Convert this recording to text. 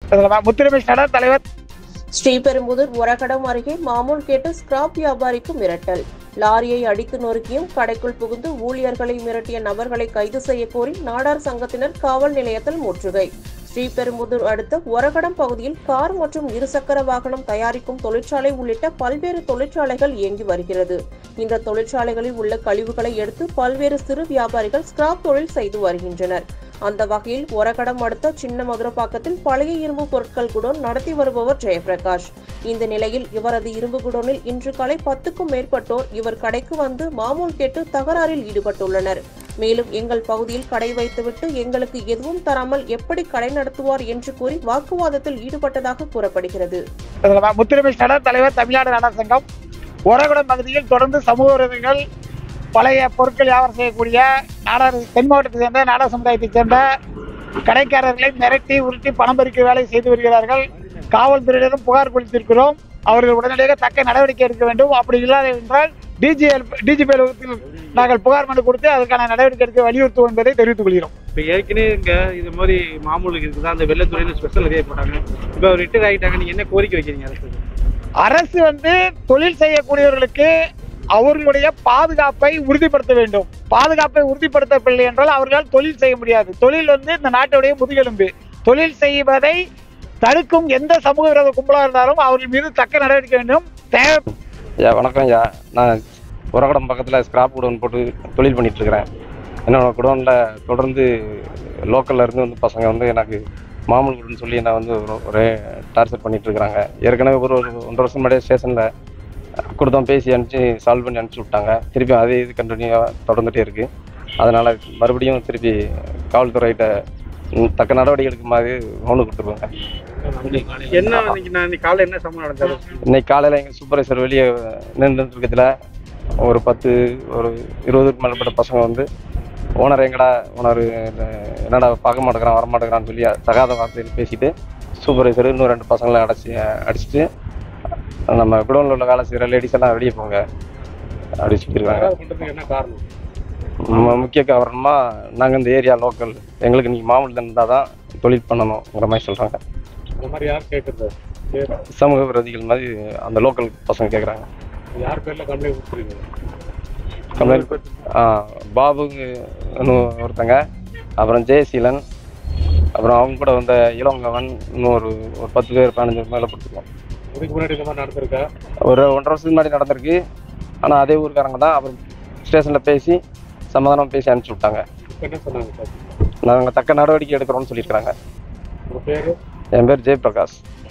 முத்துரிமை சட தலைவர் ஸ்ரீபெரும்புதூர் ஒரகடம் அருகே மாமூல் கேட்டு ஸ்கிராப் வியாபாரிக்கு மிரட்டல் லாரியை அடித்து நொறுக்கியும் கடைக்குள் புகுந்து ஊழியர்களை மிரட்டிய நபர்களை கைது செய்ய கோரி நாடார் சங்கத்தினர் காவல் நிலையத்தில் முற்றுகை ஸ்ரீபெரும்புதூர் அடுத்த ஒரகடம் பகுதியில் கார் மற்றும் இருசக்கர வாகனம் தயாரிக்கும் தொழிற்சாலை உள்ளிட்ட பல்வேறு தொழிற்சாலைகள் இயங்கி வருகிறது இந்த தொழிற்சாலைகளில் உள்ள கழிவுகளை எடுத்து பல்வேறு சிறு வியாபாரிகள் ஸ்கிராப் தொழில் செய்து வருகின்றனர் அந்த வகையில் ஒரகடம் அடுத்த சின்ன மதுரப்பாக்கத்தில் பழைய இரும்பு பொருட்கள் குடோன் நடத்தி வருபவர் ஜெயபிரகாஷ் இந்த நிலையில் இவரது இரும்பு குடோனில் இன்று காலை பத்துக்கும் மேற்பட்டோர் இவர் கடைக்கு வந்து மாமூல் கேட்டு தகராறில் ஈடுபட்டுள்ளனர் மேலும் எங்கள் பகுதியில் கடை வைத்துவிட்டு எங்களுக்கு எதுவும் தராமல் எப்படி கடை நடத்துவார் என்று கூறி வாக்குவாதத்தில் ஈடுபட்டதாக கூறப்படுகிறது முத்துரிமை சட தலைவர் தமிழ்நாடு நாடார் சங்கம் ஒரகுடம் பகுதியில் தொடர்ந்து சமூக விரோதிகள் பழைய பொருட்கள் வியாபாரம் செய்யக்கூடிய நாடார் தென் மாவட்டத்தை சேர்ந்த நாடார் சமுதாயத்தைச் சேர்ந்த கடைக்காரர்களை மிரட்டி உருட்டி பணம் பறிக்கிற வேலை செய்து வருகிறார்கள் காவல்துறையினரும் புகார் கொடுத்திருக்கிறோம் அவர்கள் உடனடியாக தக்க நடவடிக்கை எடுக்க வேண்டும் அப்படி இல்லாத என்றால் டிஜிஎல் டிஜிபி அலுவலகத்தில் நாங்கள் புகார் மனு கொடுத்து அதற்கான நடவடிக்கை எடுக்க வலியுறுத்துவோம் என்பதை தெரிவித்துக் கொள்கிறோம் இப்போ ஏற்கனவே இங்க இது மாதிரி மாமூலுக்கு இருக்குதா அந்த வெள்ளத்துறையில ஸ்பெஷல் நிறைய போட்டாங்க இப்போ ரிட்டையர் ஆகிட்டாங்க நீங்க என்ன கோரிக்கை வைக்கிறீங்க அரசுக்கு அரசு வந்து தொழில் செய்யக்கூடியவர்களுக்கு அவர்களுடைய பாதுகாப்பை உறுதிப்படுத்த வேண்டும் பாதுகாப்பை உறுதிப்படுத்தவில்லை என்றால் அவர்களால் தொழில் செய்ய முடியாது தொழில் வந்து இந்த நாட்டுடைய முதுகெலும்பு தொழில் செய்வதை தடுக்கும் எந்த சமூக விரோத கும்பலாக இருந்தாலும் அவர்கள் மீது தக்க நடவடிக்கை வேண்டும் தேவை ஐயா வணக்கம் ஐயா நான் உரகடம் பக்கத்தில் ஸ்கிராப் குடோன் போட்டு தொழில் பண்ணிட்டு இருக்கிறேன் என்னோட குடோனில் தொடர்ந்து லோக்கல்ல இருந்து வந்து பசங்க வந்து எனக்கு மாமூல் குடோன் சொல்லி என்னை வந்து ஒரு- ஒரே டார்ச்சர் பண்ணிட்டு இருக்கிறாங்க ஏற்கனவே ஒரு ஒரு ஒன்றரை வருஷம் முன்னாடியே ஸ்டேஷனில் கொடுத்தோம் பேசி அனுப்பிச்சு சால்வ் பண்ணி அனுப்பிச்சி விட்டாங்க திருப்பி அதே இது கண்டினியூவாக தொடர்ந்துட்டே இருக்கு அதனால மறுபடியும் திருப்பி காவல்துறையிட்ட ம், தக்க நடவடிக்கை எடுக்குமாறு மனு கொடுத்துருவாங்க என்ன இன்னைக்கு நான் இன்னைக்கு காலையில் என்ன சம்பவம் நடந்தது இன்னைக்கு காலையில் எங்கள் சூப்பர்வைசர் வெளியே நின்று இருக்கிறதுல ஒரு பத்து ஒரு இருபதுக்கு மேற்பட்ட பசங்க வந்து ஓனர் எங்கடா ஓனர் என்னடா பார்க்க மாட்டேங்கிறான் வர மாட்டேங்கிறான்னு சொல்லி தகாத வார்த்தையில் பேசிட்டு சூப்பர்வைசர் இன்னும் ரெண்டு பசங்களை அடைச்சி அடிச்சுட்டு நம்ம குடோனில் உள்ள வேலை செய்கிற லேடிஸ் எல்லாம் வெளியே போங்க அப்படி சொல்லியிருக்காங்க தகராறு பண்றதுக்கு என்ன காரணம் மு- முக்கிய காரணமாக நாங்கள் இந்த ஏரியா லோக்கல் எங்களுக்கு நீங்கள் மாமூல் இருந்தால் தான் தொழில் பண்ணணுங்கிற மாதிரி சொல்கிறாங்க இந்த மாதிரி யார் கேட்கறது சமூக விரோதிகள் மாதிரி அந்த லோக்கல் பசங்க கேட்குறாங்க யார் பேர்ல கம்ப்ளைண்ட் கொடுத்துருக்கீங்க கம்ப்ளைண்ட் ஆ பாபுங்க ஒருத்தங்க அப்புறம் ஜெயசீலன் அப்புறம் அவங்க கூட வந்த இளங்கவன் இன்னும் ஒரு ஒரு பத்து பேர் பதினஞ்சு பேர் மேலே கொடுத்துருக்கோம் இதுக்கு முன்னாடி இந்த மாதிரி நடந்திருக்கா ஒரு ஒன்றரை வருஷத்துக்கு முன்னாடி நடந்திருக்கு ஆனால் அதே ஊருக்காரங்க தான் அப்புறம் ஸ்டேஷனில் பேசி சமாதானம் பேசி அனுப்பிச்சி விட்டாங்க இப்போ என்ன சொன்னாங்க சார் நாங்கள் தக்க நடவடிக்கை எடுக்கிறோம்னு சொல்லியிருக்காங்க உங்க பேரு என் பேர் ஜெயபிரகாஷ்